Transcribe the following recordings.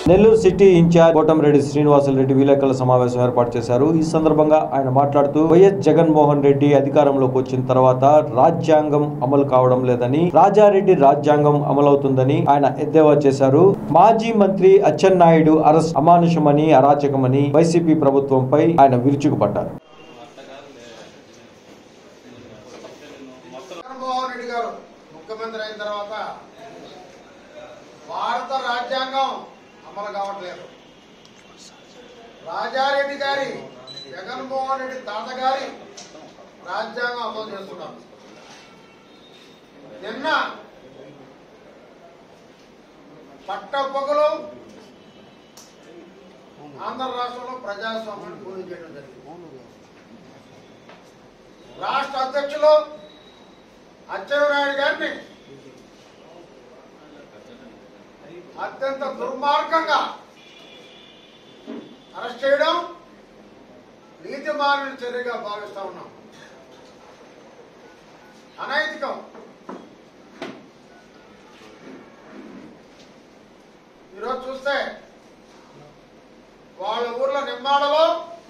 Nellore city in-charge Kotamreddy Srinivasareddy విలేకరుల సమావేశం ఏర్పాటు చేశారు ఈ సందర్భంగా ఆయన మాట్లాడుతూ వైఎస్ జగన్మోహన్ రెడ్డి అధికారంలోకి వచ్చిన తర్వాత రాజ్యాంగం అమలు కావడం లేదని రాజారెడ్డి రాజ్యాంగం అమలవుతుందని ఆయన ఎద్దేవా చేశారు మాజీ మంత్రి అచ్చెన్నాయుడు అరెస్ట్ అమానుషమని అరాచకమని వైసీపీ ప్రభుత్వంపై ఆయన విరుచుకుపడ్డారు జగన్మోహన్ రెడ్డి గారు ముఖ్యమంత్రి అయిన తర్వాత భారత రాజ్యాంగం అమలు కావట్లేదు రాజారెడ్డి గారి జగన్మోహన్ రెడ్డి తాతగారి రాజ్యాంగం అమలు చేస్తున్నారు నిన్న పట్టపొగలు ఆంధ్ర రాష్ట్రంలో ప్రజాస్వామ్యాన్ని పూర్తి చేయడం జరిగింది రాష్ట్ర అధ్యక్షులు అచ్చెన్నాయుడు గారిని అత్యంత దుర్మార్గంగా అరెస్ట్ చేయడం నీతి మారిన చర్యగా భావిస్తా ఉన్నాం అనైతికం ఈరోజు చూస్తే వాళ్ళ ఊర్లో నిమ్మాడలో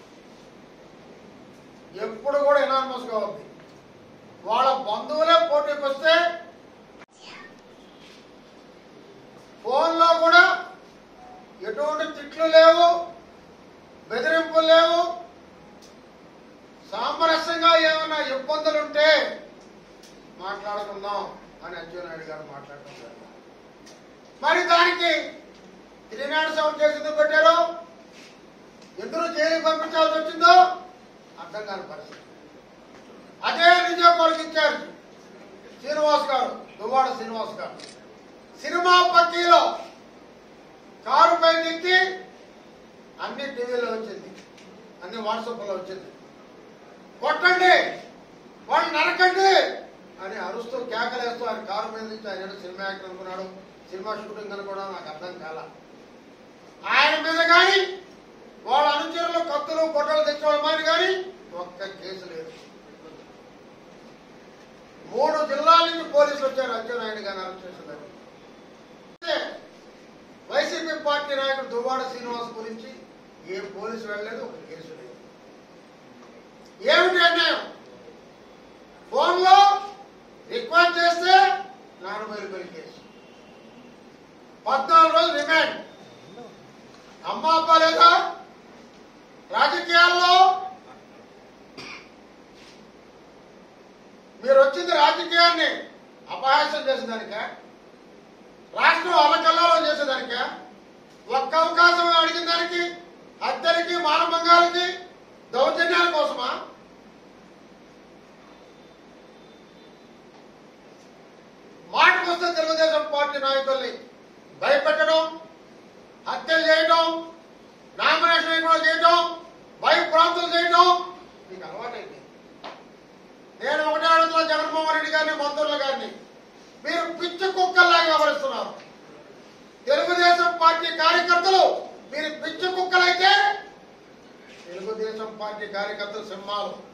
ఎప్పుడు కూడా ఎనానమస్ గా ఉంది వాళ్ళ బంధువులే పోటీకి వస్తే ఫోన్లో కూడా ఎటువంటి తిట్లు లేవు బెదిరింపులు లేవు సామరస్యంగా ఏమైనా ఇబ్బందులుంటే మాట్లాడుకుందాం అని అచ్చెన్నాయుడు గారు మాట్లాడుతున్నారు మరి దానికి త్రినాడు సౌండ్ చేసి ఎందుకు పెట్టారు ఎందుకు జైలుకి పంపించాల్సి వచ్చిందో అర్థం కాని పరిస్థితి అదే నిజామాబాద్ ఇన్ఛార్జ్ శ్రీనివాస్ గారు దువ్వాడ శ్రీనివాస్ గారు సినిమా పక్కీలో కారు పైన ఎక్కి అన్ని టీవీలో వచ్చింది అన్ని వాట్సాప్లో వచ్చింది కొట్టండి వాళ్ళు నరకండి అని అరుస్తూ కేకలేస్తూ ఆయన కారు మీద నుంచి ఆయన ఏదో సినిమా యాక్టర్ అనుకున్నాడు సినిమా షూటింగ్ అనుకున్నాడు నాకు అర్థం కాల ఆయన మీద కానీ వాళ్ళ అనుచరులు కత్తులు పొట్టలు తెచ్చుకోవడం మీద కానీ ఒక్క కేసు లేదు మూడు జిల్లాల నుంచి పోలీసులు వచ్చారు అచ్చెన్నాయుడు గారిని అరెస్ట్ చేస్తున్నారు వైసీపీ పార్టీ నాయకుడు దువ్వాడ శ్రీనివాస్ గురించి ఏ పోలీసు వెళ్ళలేదు ఒక కేసు లేదు ఏమిటి అన్యాయం ఫోన్లో రిక్వెస్ట్ చేస్తే నానబైలు బలి కేసు పద్నాలుగు రోజులు రిమాండ్ అమ్మ అబ్బా లేదా రాజకీయాల్లో మీరు వచ్చింది రాజకీయాన్ని అపహాస్యం చేసేదానిక రాష్ట్రం అలకల్లలో చేసేదానిక ఒక్క అవకాశం అడిగిన దానికి హత్యలకి మానభంగాలకి దౌర్జన్యాల కోసమా మాటకొస్తే తెలుగుదేశం పార్టీ నాయకుల్ని భయపెట్టడం హత్యలు చేయడం నామినేషన్ లేకుండా చేయడం భయప్రాంతులు చేయడం మీకు అలవాటైంది నేను ఒకటే అడుగుతున్నా జగన్మోహన్ రెడ్డి గారిని మంత్రుల గారిని మీరు పిచ్చి కుక్కల్లాగా వ్యవహరిస్తున్నారు తెలుగుదేశం పార్టీ కార్యకర్తలు మీరు పిచ్చి కుక్కలైతే తెలుగుదేశం పార్టీ కార్యకర్తలు సింహాలు